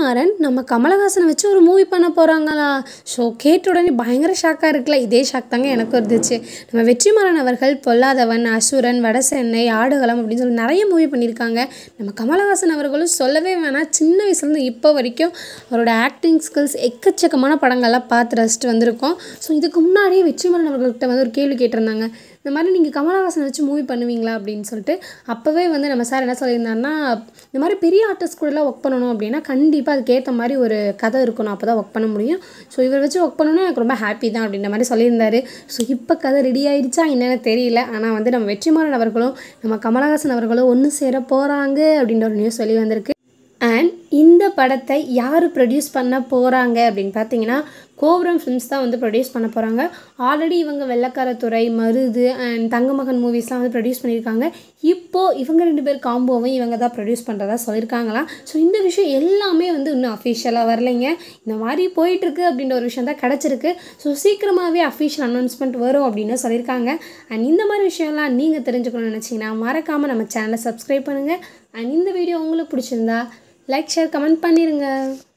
வெற்றிமாறன் நம்ம கமலஹாசனை வச்சு ஒரு மூவி பண்ண போகிறாங்களா ஸோ கேட்ட உடனே பயங்கர ஷாக்காக இருக்குல்ல இதே ஷாக் தாங்க எனக்கும் இருந்துச்சு நம்ம வெற்றிமாறன் அவர்கள் பொல்லாதவன் அசுரன் வடசென்னை ஆடுகளம் அப்படின்னு சொல்லி நிறைய மூவி பண்ணியிருக்காங்க நம்ம கமலஹாசன் அவர்களும் சொல்லவே வேணாம் சின்ன வயசுலேருந்து இப்போ வரைக்கும் அவரோட ஆக்டிங் ஸ்கில்ஸ் எக்கச்சக்கமான படங்கள்லாம் பார்த்து ரசிச்சுட்டு வந்திருக்கோம் ஸோ இதுக்கு முன்னாடியே வெற்றிமாறன் அவர்கள்ட்ட வந்து ஒரு கேள்வி கேட்டிருந்தாங்க இந்த மாதிரி நீங்கள் கமலஹாசனை வச்சு மூவி பண்ணுவீங்களா அப்படின்னு சொல்லிட்டு அப்போவே வந்து நம்ம சார் என்ன சொல்லியிருந்தாருன்னா இந்த மாதிரி பெரிய ஆர்டிஸ்ட் கூடலாம் ஒர்க் பண்ணணும் அப்படின்னா கண்டிப்பாக அதுக்கேற்ற மாதிரி ஒரு கதை இருக்கணும் அப்போ தான் ஒர்க் பண்ண முடியும் ஸோ இவர் வச்சு ஒர்க் பண்ணணும்னா எனக்கு ரொம்ப ஹாப்பி தான் அப்படின்ற மாதிரி சொல்லியிருந்தாரு ஸோ இப்போ கதை ரெடி ஆயிடுச்சா என்னென்னு தெரியல ஆனால் வந்து நம்ம வெற்றிமாறன் அவர்களும் நம்ம கமலஹாசன் அவர்களும் ஒன்று சேர போகிறாங்க அப்படின்ற ஒரு நியூஸ் வெளி வந்திருக்கு அண்ட் இந்த படத்தை யார் ப்ரொடியூஸ் பண்ண போகிறாங்க அப்படின்னு பார்த்தீங்கன்னா கோபுரம் ஃபிலிம்ஸ் தான் வந்து ப்ரொடியூஸ் பண்ண போகிறாங்க ஆல்ரெடி இவங்க வெள்ளக்காரத்துறை மருது அண்ட் தங்கமகன் மூவிஸ்லாம் வந்து ப்ரொடியூஸ் பண்ணியிருக்காங்க இப்போது இவங்க ரெண்டு பேர் காம்போவும் இவங்க தான் ப்ரொடியூஸ் பண்ணுறதா சொல்லியிருக்காங்களாம் ஸோ இந்த விஷயம் எல்லாமே வந்து இன்னும் அஃபிஷியலாக வரலைங்க இந்த மாதிரி போயிட்டுருக்கு அப்படின்ற ஒரு விஷயம் தான் கிடச்சிருக்கு ஸோ சீக்கிரமாகவே அஃபிஷியல் அனௌன்ஸ்மெண்ட் வரும் அப்படின்னு சொல்லியிருக்காங்க அண்ட் இந்த மாதிரி விஷயம்லாம் நீங்கள் தெரிஞ்சுக்கணும்னு நினச்சிங்கன்னா மறக்காமல் நம்ம சேனலை சப்ஸ்கிரைப் பண்ணுங்கள் அண்ட் இந்த வீடியோ உங்களுக்கு பிடிச்சிருந்தா லைக் ஷேர் கமெண்ட் பண்ணிடுங்க